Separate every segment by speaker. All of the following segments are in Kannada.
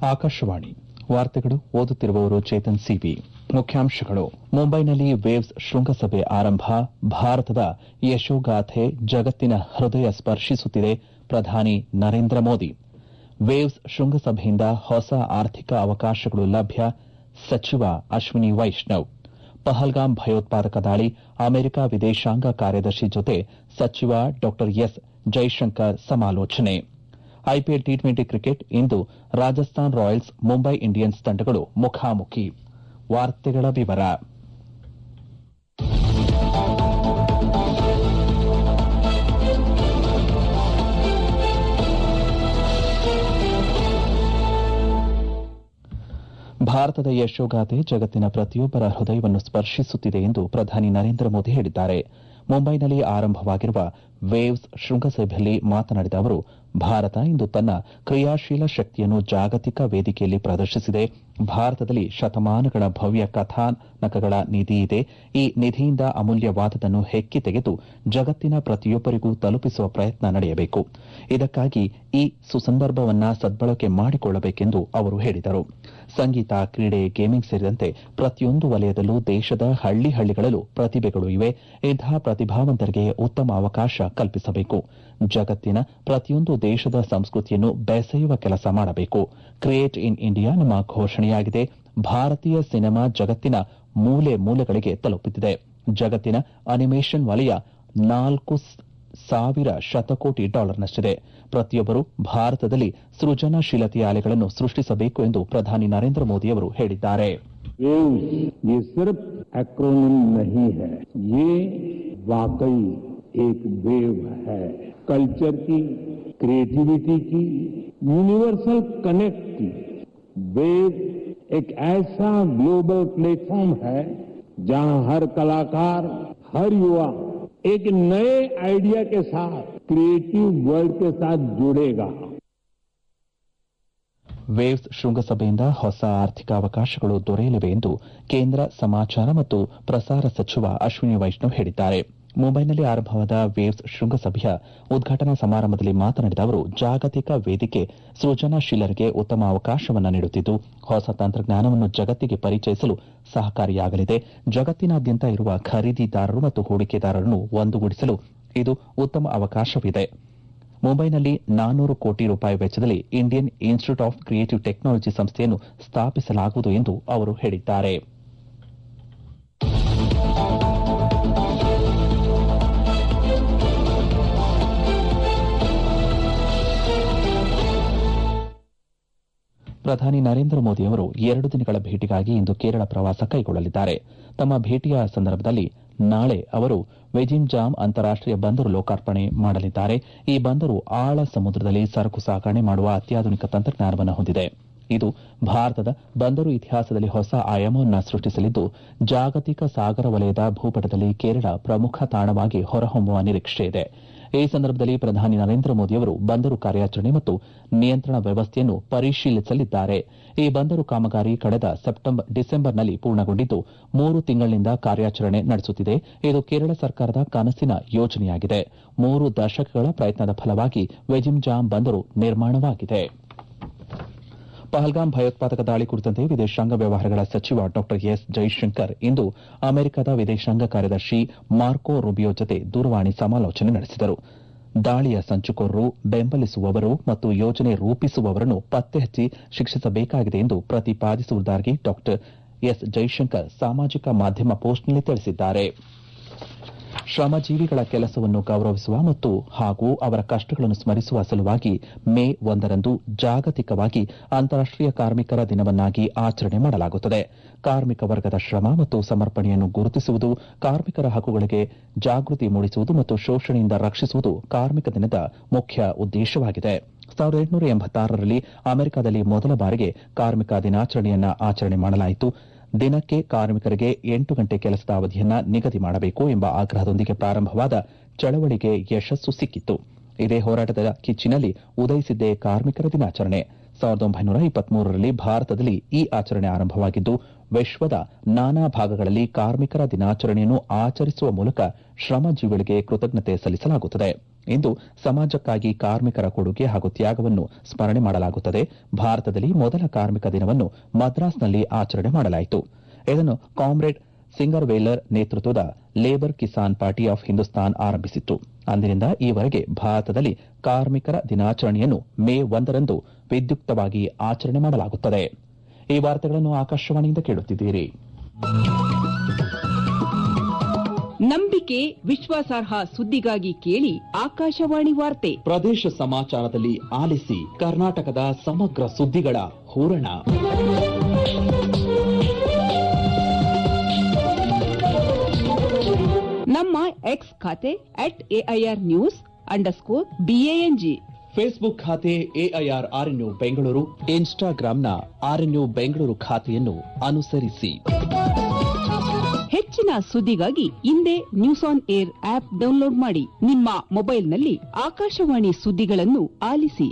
Speaker 1: ಆಕಾಶವಾಣಿ ವಾರ್ತೆಗಳು ಓದುತ್ತಿರುವವರು ಚೇತನ್ ಸಿಬಿ ಮುಖ್ಯಾಂಶಗಳು ಮುಂಬೈನಲ್ಲಿ ವೇವ್ಸ್ ಶೃಂಗಸಭೆ ಆರಂಭ ಭಾರತದ ಯಶೋಗಾಥೆ ಜಗತ್ತಿನ ಹೃದಯ ಸ್ಪರ್ಶಿಸುತ್ತಿದೆ ಪ್ರಧಾನಿ ನರೇಂದ್ರ ಮೋದಿ ವೇವ್ಸ್ ಶೃಂಗಸಭೆಯಿಂದ ಹೊಸ ಆರ್ಥಿಕ ಅವಕಾಶಗಳು ಲಭ್ಯ ಸಚಿವ ಅಶ್ವಿನಿ ವೈಷ್ಣವ್ ಪಹಲ್ಗಾಮ್ ಭಯೋತ್ಪಾದಕ ದಾಳಿ ಅಮೆರಿಕ ವಿದೇಶಾಂಗ ಕಾರ್ಯದರ್ಶಿ ಜೊತೆ ಸಚಿವ ಡಾ ಎಸ್ ಜೈಶಂಕರ್ ಸಮಾಲೋಚನೆ ಐಪಿಎಲ್ ಟಿ ಟ್ವೆಂಟಿ ಕ್ರಿಕೆಟ್ ಇಂದು ರಾಜಸ್ಥಾನ್ ರಾಯಲ್ಸ್ ಮುಂಬೈ ಇಂಡಿಯನ್ಸ್ ತಂಡಗಳು ಮುಖಾಮುಖಿ ವಾರ್ತೆಗಳ ವಿವರ ಭಾರತದ ಯಶೋಗಾಥೆ ಜಗತ್ತಿನ ಪ್ರತಿಯೊಬ್ಬರ ಹೃದಯವನ್ನು ಸ್ಪರ್ಶಿಸುತ್ತಿದೆ ಎಂದು ಪ್ರಧಾನಿ ನರೇಂದ್ರ ಮೋದಿ ಹೇಳಿದ್ದಾರೆ ಮುಂಬೈನಲ್ಲಿ ಆರಂಭವಾಗಿರುವ ವೇವ್ಸ್ ಶೃಂಗಸಭೆಯಲ್ಲಿ ಮಾತನಾಡಿದ ಅವರು ಭಾರತ ಇಂದು ತನ್ನ ಕ್ರಿಯಾಶೀಲ ಶಕ್ತಿಯನ್ನು ಜಾಗತಿಕ ವೇದಿಕೆಯಲ್ಲಿ ಪ್ರದರ್ಶಿಸಿದೆ ಭಾರತದಲ್ಲಿ ಶತಮಾನಗಳ ಭವ್ಯ ಕಥಾನಕಗಳ ನಿಧಿ ಇದೆ ಈ ನಿಧಿಯಿಂದ ಅಮೂಲ್ಯವಾದದನ್ನು ಹೆಕ್ಕಿ ತೆಗೆದು ಜಗತ್ತಿನ ಪ್ರತಿಯೊಬ್ಬರಿಗೂ ತಲುಪಿಸುವ ಪ್ರಯತ್ನ ನಡೆಯಬೇಕು ಇದಕ್ಕಾಗಿ ಈ ಸುಸಂದರ್ಭವನ್ನ ಸದ್ಬಳಕೆ ಮಾಡಿಕೊಳ್ಳಬೇಕೆಂದು ಅವರು ಹೇಳಿದರು ಸಂಗೀತ ಕ್ರೀಡೆ ಗೇಮಿಂಗ್ ಸೇರಿದಂತೆ ಪ್ರತಿಯೊಂದು ವಲಯದಲ್ಲೂ ದೇಶದ ಹಳ್ಳಿ ಹಳ್ಳಿಗಳಲ್ಲೂ ಪ್ರತಿಭೆಗಳು ಇವೆ ಇಂತಹ ಪ್ರತಿಭಾವಂತರಿಗೆ ಉತ್ತಮ ಅವಕಾಶ ಕಲ್ಪಿಸಬೇಕು ಜಗತ್ತಿನ ಪ್ರತಿಯೊಂದು ದೇಶದ ಸಂಸ್ಕೃತಿಯನ್ನು ಬೆಸೆಯುವ ಕೆಲಸ ಮಾಡಬೇಕು ಕ್ರಿಯೇಟ್ ಇನ್ ಇಂಡಿಯಾ ನಮ್ಮ ಘೋಷಣೆಯಾಗಿದೆ ಭಾರತೀಯ ಸಿನಿಮಾ ಜಗತ್ತಿನ ಮೂಲೆ ಮೂಲೆಗಳಿಗೆ ತಲುಪುತ್ತಿದೆ ಜಗತ್ತಿನ ಅನಿಮೇಷನ್ ವಲಯ ನಾಲ್ಕು ಸಾವಿರ ಶತಕೋಟಿ ಡಾಲರ್ನಷ್ಟಿದೆ ಪ್ರತಿಯೊಬ್ಬರು ಭಾರತದಲ್ಲಿ ಸೃಜನಶೀಲತೆಯ ಅಲೆಗಳನ್ನು ಸೃಷ್ಟಿಸಬೇಕು ಎಂದು ಪ್ರಧಾನಿ ನರೇಂದ್ರ ಮೋದಿ ಅವರು ಹೇಳಿದ್ದಾರೆ
Speaker 2: वेव्स ये सिर्फ एक्रोनिम नहीं है ये वाकई एक वेव है कल्चर की क्रिएटिविटी की यूनिवर्सल कनेक्ट की वेव एक ऐसा ग्लोबल प्लेटफॉर्म है जहां हर कलाकार हर युवा एक नए आइडिया के साथ क्रिएटिव वर्ल्ड के साथ जुड़ेगा
Speaker 1: ವೇವ್ಸ್ ಶೃಂಗಸಭೆಯಿಂದ ಹೊಸ ಆರ್ಥಿಕ ಅವಕಾಶಗಳು ದೊರೆಯಲಿವೆ ಎಂದು ಕೇಂದ್ರ ಸಮಾಚಾರ ಮತ್ತು ಪ್ರಸಾರ ಸಚಿವ ಅಶ್ವಿನಿ ವೈಷ್ಣವ್ ಹೇಳಿದ್ದಾರೆ ಮುಂಬೈನಲ್ಲಿ ಆರಂಭವಾದ ವೇವ್ಸ್ ಶೃಂಗಸಭೆಯ ಉದ್ಘಾಟನಾ ಸಮಾರಂಭದಲ್ಲಿ ಮಾತನಾಡಿದ ಅವರು ಜಾಗತಿಕ ವೇದಿಕೆ ಸೃಜನಶೀಲರಿಗೆ ಉತ್ತಮ ಅವಕಾಶವನ್ನು ನೀಡುತ್ತಿದ್ದು ಹೊಸ ತಂತ್ರಜ್ಞಾನವನ್ನು ಜಗತ್ತಿಗೆ ಪರಿಚಯಿಸಲು ಸಹಕಾರಿಯಾಗಲಿದೆ ಜಗತ್ತಿನಾದ್ಯಂತ ಇರುವ ಖರೀದಿದಾರರು ಮತ್ತು ಹೂಡಿಕೆದಾರರನ್ನು ಒಂದುಗೂಡಿಸಲು ಇದು ಉತ್ತಮ ಅವಕಾಶವಿದೆ ಮುಂಬೈನಲ್ಲಿ ನಾನ್ನೂರು ಕೋಟಿ ರೂಪಾಯಿ ವೆಚ್ಚದಲ್ಲಿ Indian Institute of Creative Technology ಸಂಸ್ಥೆಯನ್ನು ಸ್ಥಾಪಿಸಲಾಗುವುದು ಎಂದು ಅವರು ಹೇಳಿದ್ದಾರೆ ಪ್ರಧಾನಿ ನರೇಂದ್ರ ಮೋದಿ ಅವರು ಎರಡು ದಿನಗಳ ಭೇಟಿಗಾಗಿ ಇಂದು ಕೇರಳ ಪ್ರವಾಸ ಕೈಗೊಳ್ಳಲಿದ್ದಾರೆ ತಮ್ಮ ಭೇಟಿಯ ಸಂದರ್ಭದಲ್ಲಿ ನಾಳೆ ಅವರು ವೆಜಿಂಜಾಮ್ ಅಂತಾರಾಷ್ಟೀಯ ಬಂದರು ಲೋಕಾರ್ಪಣೆ ಮಾಡಲಿದ್ದಾರೆ ಈ ಬಂದರು ಆಳ ಸಮುದ್ರದಲ್ಲಿ ಸರಕು ಸಾಗಣೆ ಮಾಡುವ ಅತ್ಯಾಧುನಿಕ ತಂತ್ರಜ್ಞಾನವನ್ನು ಹೊಂದಿದೆ ಇದು ಭಾರತದ ಬಂದರು ಇತಿಹಾಸದಲ್ಲಿ ಹೊಸ ಆಯಾಮವನ್ನು ಸೃಷ್ಟಿಸಲಿದ್ದು ಜಾಗತಿಕ ಸಾಗರ ವಲಯದ ಭೂಪಟದಲ್ಲಿ ಕೇರಳ ಪ್ರಮುಖ ತಾಣವಾಗಿ ಹೊರಹೊಮ್ಮುವ ನಿರೀಕ್ಷೆಯಿದೆ ಈ ಸಂದರ್ಭದಲ್ಲಿ ಪ್ರಧಾನಿ ನರೇಂದ್ರ ಮೋದಿ ಅವರು ಬಂದರು ಕಾರ್ಯಾಚರಣೆ ಮತ್ತು ನಿಯಂತ್ರಣ ವ್ಯವಸ್ಥೆಯನ್ನು ಪರಿಶೀಲಿಸಲಿದ್ದಾರೆ ಈ ಬಂದರು ಕಾಮಗಾರಿ ಕಳೆದ ಡಿಸೆಂಬರ್ನಲ್ಲಿ ಪೂರ್ಣಗೊಂಡಿದ್ದು ಮೂರು ತಿಂಗಳಿನಿಂದ ಕಾರ್ಯಾಚರಣೆ ನಡೆಸುತ್ತಿದೆ ಇದು ಕೇರಳ ಸರ್ಕಾರದ ಕನಸಿನ ಯೋಜನೆಯಾಗಿದೆ ಮೂರು ದಶಕಗಳ ಪ್ರಯತ್ನದ ಫಲವಾಗಿ ವೆಜಿಂಜಾಮ್ ಬಂದರು ನಿರ್ಮಾಣವಾಗಿದೆ ಪಹಲ್ಗಾಮ್ ಭಯೋತ್ಪಾದಕ ದಾಳಿ ಕುರಿತಂತೆ ವಿದೇಶಾಂಗ ವ್ಯವಹಾರಗಳ ಸಚಿವ ಡಾ ಎಸ್ ಜೈಶಂಕರ್ ಇಂದು ಅಮೆರಿಕದ ವಿದೇಶಾಂಗ ಕಾರ್ಯದರ್ಶಿ ಮಾರ್ಕೊ ರುಬಿಯೋ ಜತೆ ದೂರವಾಣಿ ಸಮಾಲೋಚನೆ ನಡೆಸಿದರು ದಾಳಿಯ ಸಂಚುಕೋರರು ಬೆಂಬಲಿಸುವವರು ಮತ್ತು ಯೋಜನೆ ರೂಪಿಸುವವರನ್ನು ಪತ್ತೆ ಹಚ್ಚಿ ಶಿಕ್ಷಿಸಬೇಕಾಗಿದೆ ಎಂದು ಪ್ರತಿಪಾದಿಸುವುದಾಗಿ ಡಾ ಎಸ್ ಜೈಶಂಕರ್ ಸಾಮಾಜಿಕ ಮಾಧ್ಯಮ ಪೋಸ್ಟ್ನಲ್ಲಿ ತಿಳಿಸಿದ್ದಾರೆ ಶ್ರಮಜೀವಿಗಳ ಕೆಲಸವನ್ನು ಗೌರವಿಸುವ ಮತ್ತು ಹಾಗೂ ಅವರ ಕಷ್ಟಗಳನ್ನು ಸ್ಮರಿಸುವ ಸಲುವಾಗಿ ಮೇ ಒಂದರಂದು ಜಾಗತಿಕವಾಗಿ ಅಂತಾರಾಷ್ಟೀಯ ಕಾರ್ಮಿಕರ ದಿನವನ್ನಾಗಿ ಆಚರಣೆ ಮಾಡಲಾಗುತ್ತದೆ ಕಾರ್ಮಿಕ ವರ್ಗದ ಶ್ರಮ ಮತ್ತು ಸಮರ್ಪಣೆಯನ್ನು ಗುರುತಿಸುವುದು ಕಾರ್ಮಿಕರ ಹಕ್ಕುಗಳಿಗೆ ಜಾಗೃತಿ ಮೂಡಿಸುವುದು ಮತ್ತು ಶೋಷಣೆಯಿಂದ ರಕ್ಷಿಸುವುದು ಕಾರ್ಮಿಕ ದಿನದ ಮುಖ್ಯ ಉದ್ದೇಶವಾಗಿದೆ ಸಾವಿರದ ಎಂಟುನೂರ ಎಂಬತ್ತಾರರಲ್ಲಿ ಅಮೆರಿಕದಲ್ಲಿ ಮೊದಲ ಬಾರಿಗೆ ಕಾರ್ಮಿಕ ದಿನಾಚರಣೆಯನ್ನ ಆಚರಣೆ ಮಾಡಲಾಯಿತು ದಿನಕ್ಕೆ ಕಾರ್ಮಿಕರಿಗೆ ಎಂಟು ಗಂಟೆ ಕೆಲಸದ ಅವಧಿಯನ್ನ ನಿಗದಿ ಮಾಡಬೇಕು ಎಂಬ ಆಗ್ರಹದೊಂದಿಗೆ ಪ್ರಾರಂಭವಾದ ಚಳವಳಿಗೆ ಯಶಸ್ಸು ಸಿಕ್ಕಿತ್ತು ಇದೇ ಹೋರಾಟದ ಕಿಚ್ಚಿನಲ್ಲಿ ಉದಯಿಸಿದ್ದೇ ಕಾರ್ಮಿಕರ ದಿನಾಚರಣೆ ಸಾವಿರದ ಒಂಬೈನೂರ ಇಪ್ಪತ್ಮೂರರಲ್ಲಿ ಭಾರತದಲ್ಲಿ ಈ ಆಚರಣೆ ಆರಂಭವಾಗಿದ್ದು ವಿಶ್ವದ ನಾನಾ ಭಾಗಗಳಲ್ಲಿ ಕಾರ್ಮಿಕರ ದಿನಾಚರಣೆಯನ್ನು ಆಚರಿಸುವ ಮೂಲಕ ಶ್ರಮಜೀವಿಗಳಿಗೆ ಕೃತಜ್ಞತೆ ಸಲ್ಲಿಸಲಾಗುತ್ತದೆ ಇಂದು ಸಮಾಜಕ್ಕಾಗಿ ಕಾರ್ಮಿಕರ ಕೊಡುಗೆ ಹಾಗೂ ತ್ಯಾಗವನ್ನು ಸ್ಮರಣೆ ಮಾಡಲಾಗುತ್ತದೆ ಭಾರತದಲ್ಲಿ ಮೊದಲ ಕಾರ್ಮಿಕ ದಿನವನ್ನು ಮದ್ರಾಸ್ನಲ್ಲಿ ಆಚರಣೆ ಮಾಡಲಾಯಿತು ಇದನ್ನು ಕಾಮ್ರೇಡ್ ಸಿಂಗರ್ವೇಲರ್ ನೇತೃತ್ವದ Labour Kisan Party of Hindustan ಆರಂಭಿಸಿತ್ತು ಅಂದಿನಿಂದ ಈವರೆಗೆ ಭಾರತದಲ್ಲಿ ಕಾರ್ಮಿಕರ ದಿನಾಚರಣೆಯನ್ನು ಮೇ ಒಂದರಂದು ವಿದ್ಯುಕ್ತವಾಗಿ ಆಚರಣೆ ಮಾಡಲಾಗುತ್ತದೆ ಈ ವಾರ್ತೆಗಳನ್ನು ಆಕಾಶವಾಣಿಯಿಂದ ಕೇಳುತ್ತಿದ್ದೀರಿ
Speaker 3: ನಂಬಿಕೆ ವಿಶ್ವಾಸಾರ್ಹ ಸುದ್ದಿಗಾಗಿ ಕೇಳಿ ಆಕಾಶವಾಣಿ ವಾರ್ತೆ
Speaker 1: ಪ್ರದೇಶ ಸಮಾಚಾರದಲ್ಲಿ ಆಲಿಸಿ ಕರ್ನಾಟಕದ ಸಮಗ್ರ ಸುದ್ದಿಗಳ ಹೂರಣ
Speaker 3: ನಮ್ಮ ಎಕ್ಸ್ ಖಾತೆ at AIR news underscore BANG
Speaker 1: Facebook ಖಾತೆ ಎಐಆರ್ ಆರ್ಎನ್ಯು ಬೆಂಗಳೂರು ಇನ್ಸ್ಟಾಗ್ರಾಂನ ಆರ್ಎನ್ಯು ಬೆಂಗಳೂರು ಖಾತೆಯನ್ನು ಅನುಸರಿಸಿ
Speaker 3: ಹೆಚ್ಚಿನ ಸುದ್ದಿಗಾಗಿ ಹಿಂದೆ News On Air app download ಮಾಡಿ ನಿಮ್ಮ ಮೊಬೈಲ್ನಲ್ಲಿ ಆಕಾಶವಾಣಿ ಸುದ್ದಿಗಳನ್ನು ಆಲಿಸಿ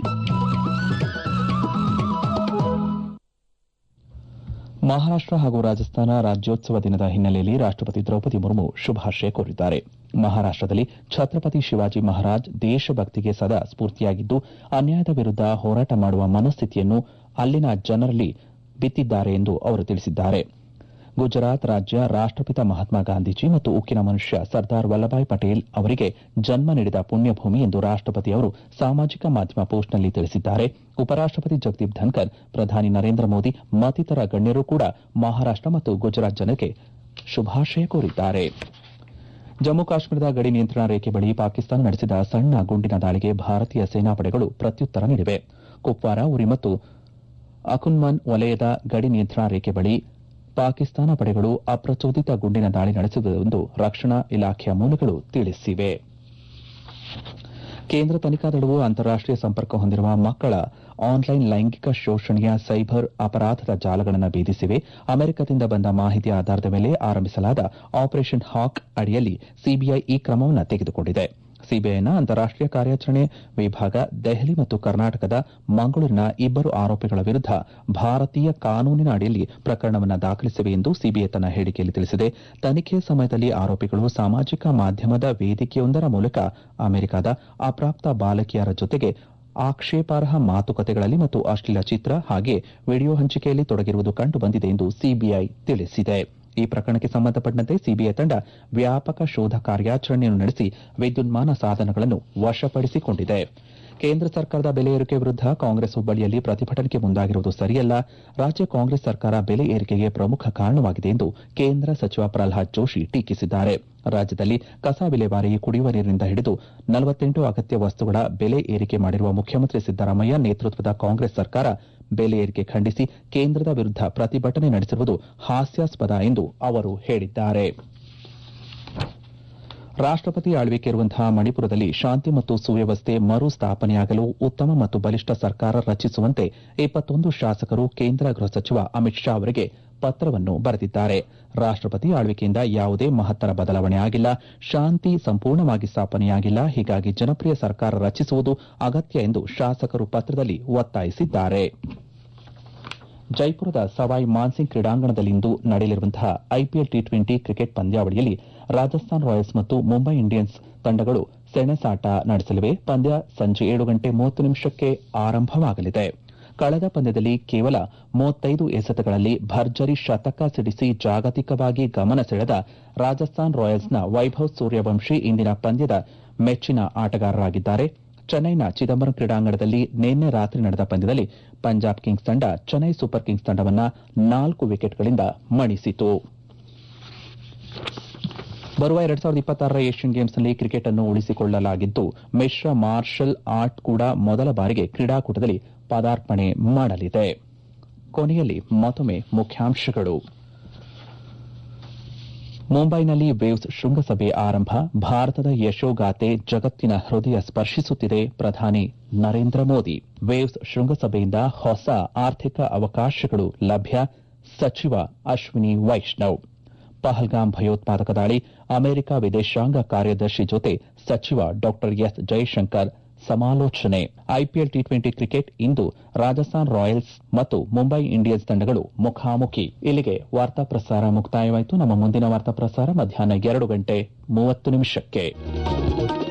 Speaker 1: ಮಹಾರಾಷ್ಟ್ರ ಹಾಗೂ ರಾಜಸ್ಥಾನ ರಾಜ್ಯೋತ್ಸವ ದಿನದ ಹಿನ್ನೆಲೆಯಲ್ಲಿ ರಾಷ್ಟಪತಿ ದ್ರೌಪದಿ ಮುರ್ಮು ಶುಭಾಶಯ ಕೋರಿದ್ದಾರೆ ಮಹಾರಾಷ್ಟದಲ್ಲಿ ಛತ್ರಪತಿ ಶಿವಾಜಿ ಮಹಾರಾಜ್ ದೇಶಭಕ್ತಿಗೆ ಸದಾ ಸ್ಫೂರ್ತಿಯಾಗಿದ್ದು ಅನ್ಯಾಯದ ವಿರುದ್ಧ ಹೋರಾಟ ಮಾಡುವ ಮನಸ್ಥಿತಿಯನ್ನು ಅಲ್ಲಿನ ಜನರಲ್ಲಿ ಬಿತ್ತಿದ್ದಾರೆ ಎಂದು ಅವರು ತಿಳಿಸಿದ್ದಾರೆ ಗುಜರಾತ್ ರಾಜ್ಯ ರಾಷ್ಟಪಿತ ಮಹಾತ್ಮ ಗಾಂಧೀಜಿ ಮತ್ತು ಉಕ್ಕಿನ ಮನುಷ್ಯ ಸರ್ದಾರ್ ವಲ್ಲಭಾಯ್ ಪಟೇಲ್ ಅವರಿಗೆ ಜನ್ಮ ನೀಡಿದ ಪುಣ್ಯಭೂಮಿ ಎಂದು ರಾಷ್ಟಪತಿ ಅವರು ಸಾಮಾಜಿಕ ಮಾಧ್ಯಮ ಪೋಸ್ಟ್ನಲ್ಲಿ ತಿಳಿಸಿದ್ದಾರೆ ಉಪರಾಷ್ಟಪತಿ ಜಗದೀಪ್ ಧನ್ಕರ್ ಪ್ರಧಾನಿ ನರೇಂದ್ರ ಮೋದಿ ಮತ್ತಿತರ ಗಣ್ಯರು ಕೂಡ ಮಹಾರಾಷ್ಟ ಮತ್ತು ಗುಜರಾತ್ ಜನಕ್ಕೆ ಶುಭಾಶಯ ಕೋರಿದ್ದಾರೆ ಜಮ್ಮು ಕಾಶ್ಮೀರದ ಗಡಿ ನಿಯಂತ್ರಣ ರೇಖೆ ಬಳಿ ಪಾಕಿಸ್ತಾನ ನಡೆಸಿದ ಸಣ್ಣ ಗುಂಡಿನ ದಾಳಿಗೆ ಭಾರತೀಯ ಸೇನಾಪಡೆಗಳು ಪ್ರತ್ಯುತ್ತರ ನೀಡಿವೆ ಕುಪ್ವಾರ ಉರಿ ಮತ್ತು ಅಕುನ್ಮನ್ ವಲಯದ ಗಡಿ ನಿಯಂತ್ರಣ ರೇಖೆ ಬಳಿ ಪಾಕಿಸ್ತಾನ ಪಡೆಗಳು ಅಪ್ರಚೋದಿತ ಗುಂಡಿನ ದಾಳಿ ನಡೆಸಿರುವುದೆಂದು ರಕ್ಷಣಾ ಇಲಾಖೆಯ ಮೂಲಗಳು ತಿಳಿಸಿವೆ ಕೇಂದ್ರ ತನಿಖಾ ದಳವು ಅಂತಾರಾಷ್ಟೀಯ ಸಂಪರ್ಕ ಹೊಂದಿರುವ ಮಕ್ಕಳ ಆನ್ಲೈನ್ ಲೈಂಗಿಕ ಶೋಷಣೆಯ ಸೈಬರ್ ಅಪರಾಧದ ಜಾಲಗಳನ್ನು ಭೇದಿಸಿವೆ ಅಮೆರಿಕದಿಂದ ಬಂದ ಮಾಹಿತಿ ಆಧಾರದ ಮೇಲೆ ಆರಂಭಿಸಲಾದ ಆಪರೇಷನ್ ಹಾಕ್ ಅಡಿಯಲ್ಲಿ ಸಿಬಿಐ ಈ ಕ್ರಮವನ್ನು ತೆಗೆದುಕೊಂಡಿದೆ ಸಿಬಿಐನ ಅಂತಾರಾಷ್ಟೀಯ ಕಾರ್ಯಾಚರಣೆ ವಿಭಾಗ ದೆಹಲಿ ಮತ್ತು ಕರ್ನಾಟಕದ ಮಂಗಳೂರಿನ ಇಬ್ಬರು ಆರೋಪಿಗಳ ವಿರುದ್ಧ ಭಾರತೀಯ ಕಾನೂನಿನ ಅಡಿಯಲ್ಲಿ ಪ್ರಕರಣವನ್ನು ದಾಖಲಿಸಿವೆ ಎಂದು ಸಿಬಿಐ ತನ್ನ ಹೇಳಿಕೆಯಲ್ಲಿ ತಿಳಿಸಿದೆ ತನಿಖೆ ಸಮಯದಲ್ಲಿ ಆರೋಪಿಗಳು ಸಾಮಾಜಿಕ ಮಾಧ್ಯಮದ ವೇದಿಕೆಯೊಂದರ ಮೂಲಕ ಅಮೆರಿಕದ ಅಪ್ರಾಪ್ತ ಬಾಲಕಿಯರ ಜೊತೆಗೆ ಆಕ್ಷೇಪಾರ್ಹ ಮಾತುಕತೆಗಳಲ್ಲಿ ಮತ್ತು ಅಶ್ಲೀಲ ಚಿತ್ರ ಹಾಗೆ ವಿಡಿಯೋ ಹಂಚಿಕೆಯಲ್ಲಿ ತೊಡಗಿರುವುದು ಕಂಡುಬಂದಿದೆ ಎಂದು ಸಿಬಿಐ ತಿಳಿಸಿದೆ ಈ ಪ್ರಕರಣಕ್ಕೆ ಸಂಬಂಧಪಟ್ಟಂತೆ ಸಿಬಿಐ ತಂಡ ವ್ಯಾಪಕ ಶೋಧ ಕಾರ್ಯಾಚರಣೆಯನ್ನು ನಡೆಸಿ ವಿದ್ಯುನ್ಮಾನ ಸಾಧನಗಳನ್ನು ವಶಪಡಿಸಿಕೊಂಡಿದೆ ಕೇಂದ್ರ ಸರ್ಕಾರದ ಬೆಲೆ ಏರಿಕೆ ವಿರುದ್ಧ ಕಾಂಗ್ರೆಸ್ ಹುಬ್ಬಳ್ಳಿಯಲ್ಲಿ ಪ್ರತಿಭಟನೆಗೆ ಮುಂದಾಗಿರುವುದು ಸರಿಯಲ್ಲ ರಾಜ್ಯ ಕಾಂಗ್ರೆಸ್ ಸರ್ಕಾರ ಬೆಲೆ ಏರಿಕೆಗೆ ಪ್ರಮುಖ ಕಾರಣವಾಗಿದೆ ಎಂದು ಕೇಂದ್ರ ಸಚಿವ ಪ್ರಹ್ಲಾದ್ ಜೋಶಿ ಟೀಕಿಸಿದ್ದಾರೆ ರಾಜ್ಯದಲ್ಲಿ ಕಸ ವಿಲೇವಾರಿ ಕುಡಿಯುವ ನೀರಿನಿಂದ ಹಿಡಿದು ನಲವತ್ತೆಂಟು ಅಗತ್ಯ ವಸ್ತುಗಳ ಬೆಲೆ ಏರಿಕೆ ಮಾಡಿರುವ ಮುಖ್ಯಮಂತ್ರಿ ಸಿದ್ದರಾಮಯ್ಯ ನೇತೃತ್ವದ ಕಾಂಗ್ರೆಸ್ ಸರ್ಕಾರ ಬೆಲೆ ಏರಿಕೆ ಖಂಡಿಸಿ ಕೇಂದ್ರದ ವಿರುದ್ಧ ಪ್ರತಿಭಟನೆ ನಡೆಸಿರುವುದು ಹಾಸ್ಯಾಸ್ಪದ ಎಂದು ಅವರು ಹೇಳಿದ್ದಾರೆ ರಾಷ್ಟಪತಿ ಆಳ್ವಿಕೆ ಇರುವಂತಹ ಮಣಿಪುರದಲ್ಲಿ ಶಾಂತಿ ಮತ್ತು ಸುವ್ಯವಸ್ಥೆ ಮರು ಸ್ಥಾಪನೆಯಾಗಲು ಉತ್ತಮ ಮತ್ತು ಬಲಿಷ್ಠ ಸರ್ಕಾರ ರಚಿಸುವಂತೆ ಇಪ್ಪತ್ತೊಂದು ಶಾಸಕರು ಕೇಂದ್ರ ಗೃಹ ಸಚಿವ ಅಮಿತ್ ಶಾ ಅವರಿಗೆ ಪತ್ರವನ್ನು ಬರೆದಿದ್ದಾರೆ ರಾಷ್ಟಪತಿ ಆಳ್ವಿಕೆಯಿಂದ ಯಾವುದೇ ಮಹತ್ತರ ಬದಲಾವಣೆ ಆಗಿಲ್ಲ ಶಾಂತಿ ಸಂಪೂರ್ಣವಾಗಿ ಸ್ಥಾಪನೆಯಾಗಿಲ್ಲ ಹೀಗಾಗಿ ಜನಪ್ರಿಯ ಸರ್ಕಾರ ರಚಿಸುವುದು ಅಗತ್ಯ ಎಂದು ಶಾಸಕರು ಪತ್ರದಲ್ಲಿ ಒತ್ತಾಯಿಸಿದ್ದಾರೆ ಜೈಪುರದ ಸವಾಯ್ ಮಾನ್ಸಿಂಗ್ ಕ್ರೀಡಾಂಗಣದಲ್ಲಿಂದು ನಡೆಯಲಿರುವಂತಹ ಐಪಿಎಲ್ ಟಿ ಟ್ವೆಂಟಿ ಕ್ರಿಕೆಟ್ ಪಂದ್ಯಾವಳಿಯಲ್ಲಿ ರಾಜಸ್ಥಾನ್ ರಾಯಲ್ಸ್ ಮತ್ತು ಮುಂಬೈ ಇಂಡಿಯನ್ಸ್ ತಂಡಗಳು ಸೆಣಸಾಟ ನಡೆಸಲಿವೆ ಪಂದ್ಯ ಸಂಜೆ ಏಳು ಗಂಟೆ ಮೂವತ್ತು ನಿಮಿಷಕ್ಕೆ ಆರಂಭವಾಗಲಿದೆ ಕಳೆದ ಪಂದ್ಯದಲ್ಲಿ ಕೇವಲ ಮೂವತ್ತೈದು ಎಸೆತಗಳಲ್ಲಿ ಭರ್ಜರಿ ಶತಕ ಸಿಡಿಸಿ ಜಾಗತಿಕವಾಗಿ ಗಮನ ಸೆಳೆದ ರಾಜಸ್ಥಾನ್ ರಾಯಲ್ಸ್ನ ವೈಭವ್ ಸೂರ್ಯವಂಶಿ ಇಂದಿನ ಪಂದ್ಯದ ಮೆಚ್ಚಿನ ಆಟಗಾರರಾಗಿದ್ದಾರೆ ಚೆನ್ನೈನ ಚಿದಂಬರಂ ಕ್ರೀಡಾಂಗಣದಲ್ಲಿ ನಿನ್ನೆ ರಾತ್ರಿ ನಡೆದ ಪಂದ್ಯದಲ್ಲಿ ಪಂಜಾಬ್ ಕಿಂಗ್ಸ್ ತಂಡ ಚೆನ್ನೈ ಸೂಪರ್ ಕಿಂಗ್ಸ್ ತಂಡವನ್ನ ನಾಲ್ಕು ವಿಕೆಟ್ಗಳಿಂದ ಮಣಿಸಿತು ಬರುವ ಎರಡ್ ಸಾವಿರದ ಇಪ್ಪತ್ತಾರರ ಏಷ್ಯನ್ ಗೇಮ್ಸ್ನಲ್ಲಿ ಕ್ರಿಕೆಟ್ ಅನ್ನು ಉಳಿಸಿಕೊಳ್ಳಲಾಗಿದ್ದು ಮಿಶ್ರ ಮಾರ್ಷಲ್ ಆರ್ಟ್ ಕೂಡ ಮೊದಲ ಬಾರಿಗೆ ಕ್ರೀಡಾಕೂಟದಲ್ಲಿ ಪದಾರ್ಪಣೆ ಮಾಡಲಿದೆ ಕೊನೆಯಲ್ಲಿ ಮತ್ತೊಮ್ಮೆ ಮುಖ್ಯಾಂಶಗಳು ಮುಂಬೈನಲ್ಲಿ ವೇವ್ಸ್ ಶೃಂಗಸಭೆ ಆರಂಭ ಭಾರತದ ಯಶೋಗಾಥೆ ಜಗತ್ತಿನ ಹೃದಯ ಸ್ಪರ್ಶಿಸುತ್ತಿದೆ ಪ್ರಧಾನಿ ನರೇಂದ್ರ ಮೋದಿ ವೇವ್ಸ್ ಶೃಂಗಸಭೆಯಿಂದ ಹೊಸ ಆರ್ಥಿಕ ಅವಕಾಶಗಳು ಲಭ್ಯ ಸಚಿವ ಅಶ್ವಿನಿ ವೈಷ್ಣವ್ ಪಹಲ್ಗಾಮ್ ಭಯೋತ್ಪಾದಕ ದಾಳಿ ಅಮೆರಿಕ ವಿದೇಶಾಂಗ ಕಾರ್ಯದರ್ಶಿ ಜೊತೆ ಸಚಿವ ಡಾ ಎಸ್ ಜೈಶಂಕರ್ ಸಮಾಲೋಚನೆ ಐಪಿಎಲ್ ಟಿ ಟ್ವೆಂಟಿ ಕ್ರಿಕೆಟ್ ಇಂದು ರಾಜಸ್ಥಾನ್ ರಾಯಲ್ಸ್ ಮತ್ತು ಮುಂಬೈ ಇಂಡಿಯನ್ಸ್ ತಂಡಗಳು ಮುಖಾಮುಖಿ ಇಲ್ಲಿಗೆ ವಾರ್ತಾ ಪ್ರಸಾರ ಮುಕ್ತಾಯವಾಯಿತು ನಮ್ಮ ಮುಂದಿನ ವಾರ್ತಾ ಪ್ರಸಾರ ಮಧ್ಯಾಹ್ನ ಎರಡು ಗಂಟೆ ಮೂವತ್ತು ನಿಮಿಷಕ್ಕೆ